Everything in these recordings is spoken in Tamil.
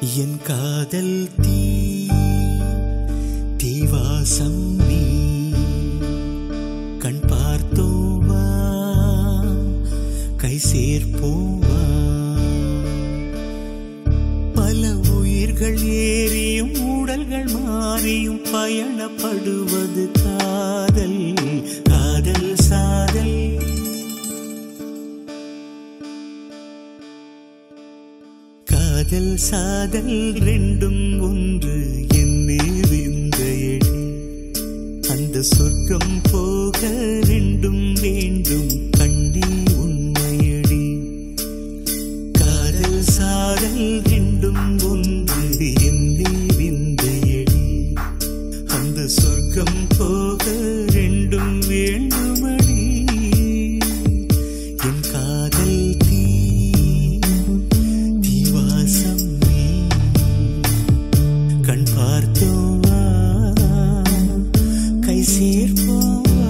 என் காதல் தீ தீவாசம் நீ கண் பார்த்தோவா கை சேர்ப்போவா பல உயிர்கள் ஏறியும் உடல்கள் மாறியும் பயணப்படுவது காதல் காதல் சாதல் காதல் சாதல் ரெண்டும் ஒன்று என்னே விந்தையடி அந்த சொர்க்கம் போக ரெண்டும் வேண்டும் கண்ணே உண்மையடி காதல் சாதல் ரெண்டும் ஒன்று என்னே விந்தையடி அந்த சொர்க்கம் போக ரெண்டும் வேண்டுமடி என் காதல் தீ தீவாசம் நீ கண் பார்த்தோவா கை சேர்ப்போவா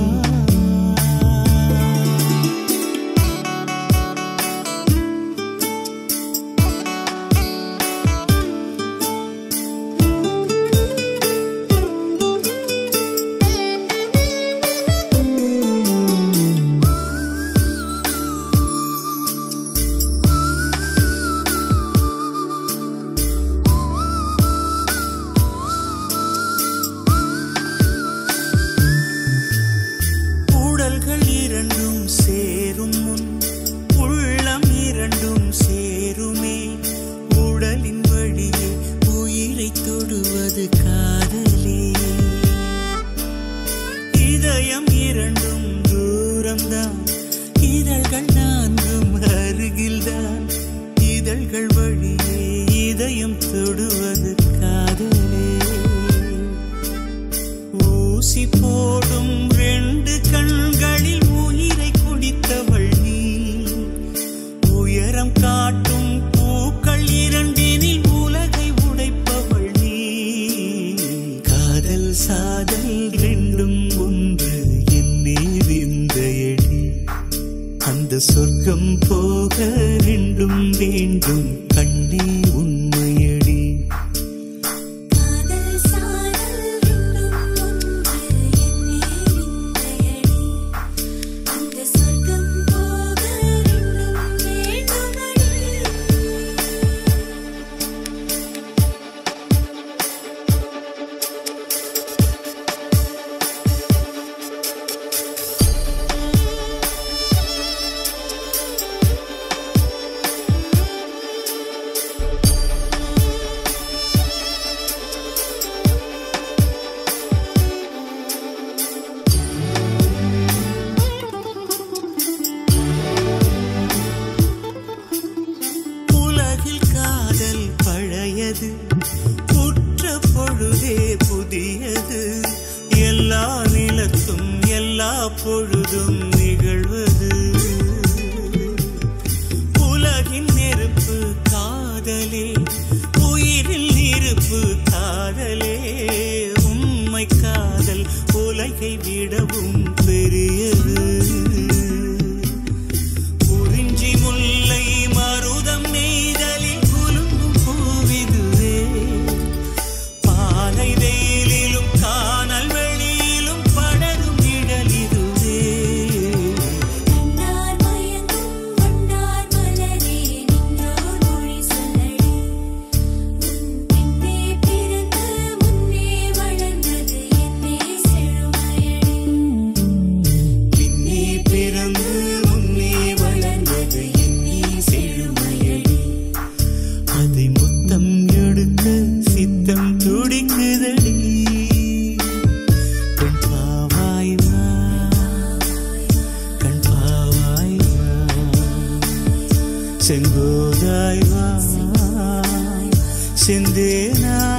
உடல்கள் இரண்டும் சேரும் முன் உள்ளம் இரண்டும் சேருமே உடலின் வழியே உயிரை தொடுவது காதலே இதயம் இரண்டும் தூரம்தான் இதழ்கள் நான்கும் அருகில்தான் இதழ்கள் வழியே இதயம் தொடுவது காதலே ஊசி போடும் ரெண்டு கண்களில் உயிரை குடித்தவள் நீ உயரம் காட்டும் பூக்கள் இரண்டினில் உலகை உடைப்பவள் நீ காதல் சாதல் ரெண்டும் ஒன்று என்னே விந்தையடி அந்த சொர்க்கம் போக ரெண்டும் வேண்டும் கண்ணே உண்மையடி காதல் சாதல் ரெண்டும் ஒன்று என்னே விந்தையடி அந்த சொர்க்கம் போக ரெண்டும் வேண்டுமடி உலகில் காதல் பழையது குற்ற பொழுதே புதியது எல்லா நிலத்தும் எல்லா பொழுதும் நிகழ்வது உலகின் நெருப்பு காதலே உயிரில் இருப்பு காதலே உண்மை காதல் உலகை விடவும் பெரியது குறிஞ்சி முல்லை மருதம் நெய்தலில் குலுங்கும் பூவிதுவே பாலை வெயிலிலும் காணல் வெளியிலும் படரும் நிழலிதுவே கண்ணார் மயங்கும் வண்ணார் மலரே நின்றோர் மொழி சொல்லடி உன் பின்னே பிறந்து முன்னே வளர்ந்தது என்னே செழுமையடி பின்னே பிறந்து முன்னே வளர்ந்தது என்னே செழுமையடி அதை முத்தம் எடுக்க சித்தம் துடிக்குதடி கண் பாவாய் வா கண் பாவாய் வா செங்கோதாய் வா செந்தேனா